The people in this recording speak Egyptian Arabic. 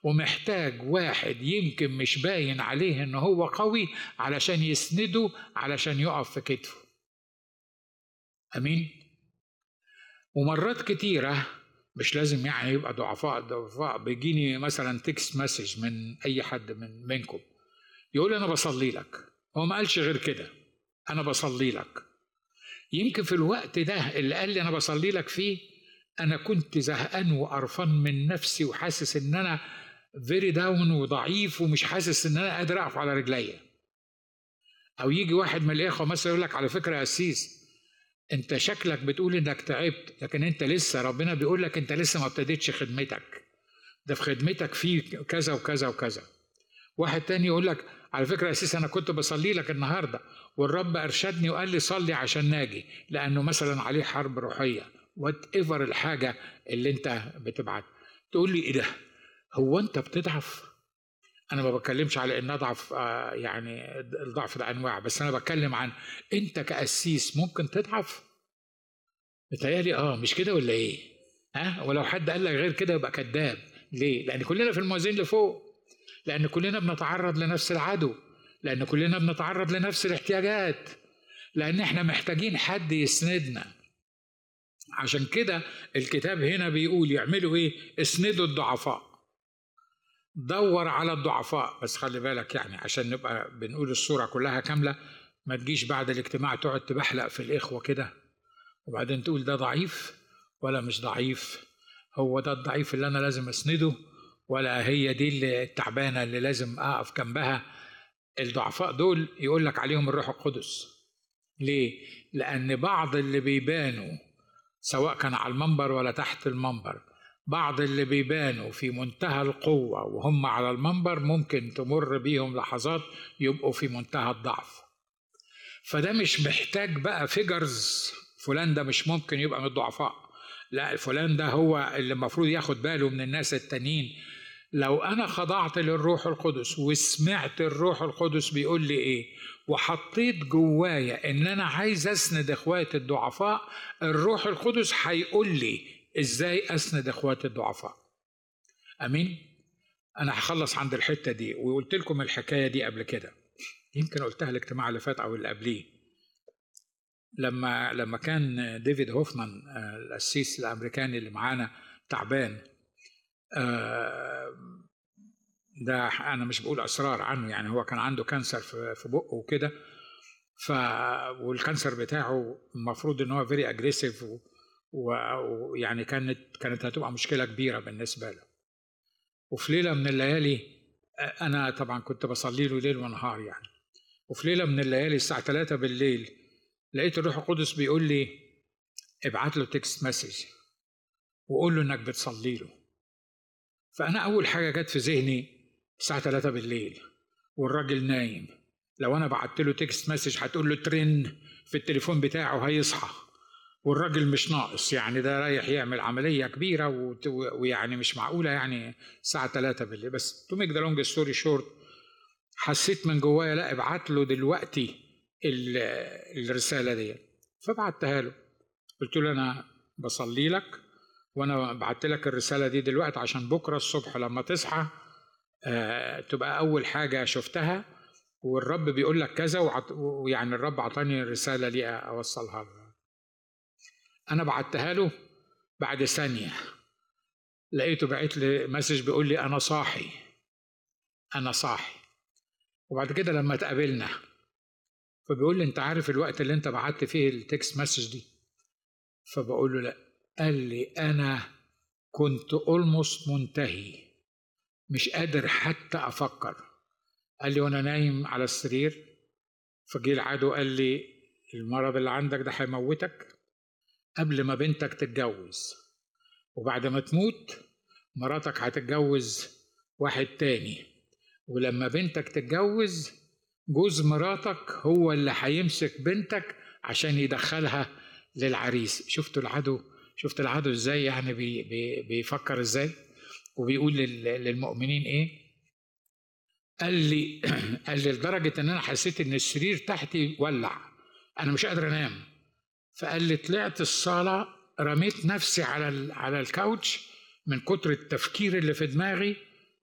ومحتاج واحد يمكن مش باين عليه ان هو قوي علشان يسنده علشان يقف في كتفه امين ومرات كتيره مش لازم يعني يبقى ضعفاء ضعفاء بيجيني مثلا تكست مسج من اي حد من منكم يقول انا بصلي لك هو ما قالش غير كده انا بصلي لك يمكن في الوقت ده اللي قال لي انا بصلي لك فيه انا كنت زهقان وقرفان من نفسي وحاسس ان انا فيري داون وضعيف ومش حاسس ان انا قادر اقف على رجليا او يجي واحد من الاخوه مثلا يقول لك على فكره يا قسيس انت شكلك بتقول انك تعبت لكن انت لسه ربنا بيقول لك انت لسه ما ابتديتش خدمتك ده في خدمتك في كذا وكذا وكذا واحد تاني يقول لك على فكره يا اساس انا كنت بصلي لك النهارده والرب ارشدني وقال لي صلي عشان ناجي لانه مثلا عليه حرب روحيه وات ايفر الحاجه اللي انت بتبعت تقول لي ايه ده هو انت بتضعف انا ما بتكلمش على ان اضعف آه يعني الضعف ده انواع بس انا بتكلم عن انت كاسيس ممكن تضعف متهيألي اه مش كده ولا ايه ها ولو حد قال لك غير كده يبقى كذاب ليه لان كلنا في الموازين اللي فوق لان كلنا بنتعرض لنفس العدو لان كلنا بنتعرض لنفس الاحتياجات لان احنا محتاجين حد يسندنا عشان كده الكتاب هنا بيقول يعملوا ايه اسندوا الضعفاء دور على الضعفاء بس خلي بالك يعني عشان نبقى بنقول الصورة كلها كاملة ما تجيش بعد الاجتماع تقعد تبحلق في الإخوة كده وبعدين تقول ده ضعيف ولا مش ضعيف هو ده الضعيف اللي أنا لازم أسنده ولا هي دي اللي التعبانة اللي لازم أقف جنبها الضعفاء دول يقول لك عليهم الروح القدس ليه؟ لأن بعض اللي بيبانوا سواء كان على المنبر ولا تحت المنبر بعض اللي بيبانوا في منتهى القوة وهم على المنبر ممكن تمر بيهم لحظات يبقوا في منتهى الضعف فده مش محتاج بقى فيجرز فلان ده مش ممكن يبقى من الضعفاء لا فلان ده هو اللي المفروض ياخد باله من الناس التانيين لو انا خضعت للروح القدس وسمعت الروح القدس بيقول لي ايه وحطيت جوايا ان انا عايز اسند اخواتي الضعفاء الروح القدس هيقول لي ازاي اسند اخواتي الضعفاء امين انا هخلص عند الحته دي وقلت لكم الحكايه دي قبل كده يمكن قلتها الاجتماع اللي فات او اللي قبليه لما لما كان ديفيد هوفمان القسيس الامريكاني اللي معانا تعبان ده انا مش بقول اسرار عنه يعني هو كان عنده كانسر في بقه وكده ف والكانسر بتاعه المفروض ان هو فيري اجريسيف ويعني كانت كانت هتبقى مشكله كبيره بالنسبه له وفي ليله من الليالي انا طبعا كنت بصلي له ليل ونهار يعني وفي ليله من الليالي الساعه 3 بالليل لقيت الروح القدس بيقول لي ابعت له تكست مسج وقول له انك بتصلي له فانا اول حاجه جت في ذهني الساعه 3 بالليل والراجل نايم لو انا بعت له تكست مسج هتقول له ترن في التليفون بتاعه هيصحى والراجل مش ناقص يعني ده رايح يعمل عملية كبيرة ويعني مش معقولة يعني الساعة 3 بالليل بس تو ميك ذا لونج ستوري شورت حسيت من جوايا لا ابعت له دلوقتي الرسالة دي فبعتها له قلت له أنا بصلي لك وأنا بعت لك الرسالة دي دلوقتي عشان بكرة الصبح لما تصحى آه تبقى أول حاجة شفتها والرب بيقول لك كذا ويعني الرب عطاني الرسالة دي أوصلها له انا بعتها له بعد ثانيه لقيته بعت لي مسج بيقول لي انا صاحي انا صاحي وبعد كده لما اتقابلنا فبيقول لي انت عارف الوقت اللي انت بعت فيه التكست مسج دي فبقول له لا قال لي انا كنت اولموست منتهي مش قادر حتى افكر قال لي وانا نايم على السرير فجه العدو قال لي المرض اللي عندك ده هيموتك قبل ما بنتك تتجوز وبعد ما تموت مراتك هتتجوز واحد تاني ولما بنتك تتجوز جوز مراتك هو اللي هيمسك بنتك عشان يدخلها للعريس شفتوا العدو شفت العدو ازاي يعني بي بي بيفكر ازاي وبيقول للمؤمنين ايه قال لي قال لي لدرجه ان انا حسيت ان السرير تحتي ولع انا مش قادر انام فقال لي طلعت الصالة رميت نفسي على على الكاوتش من كتر التفكير اللي في دماغي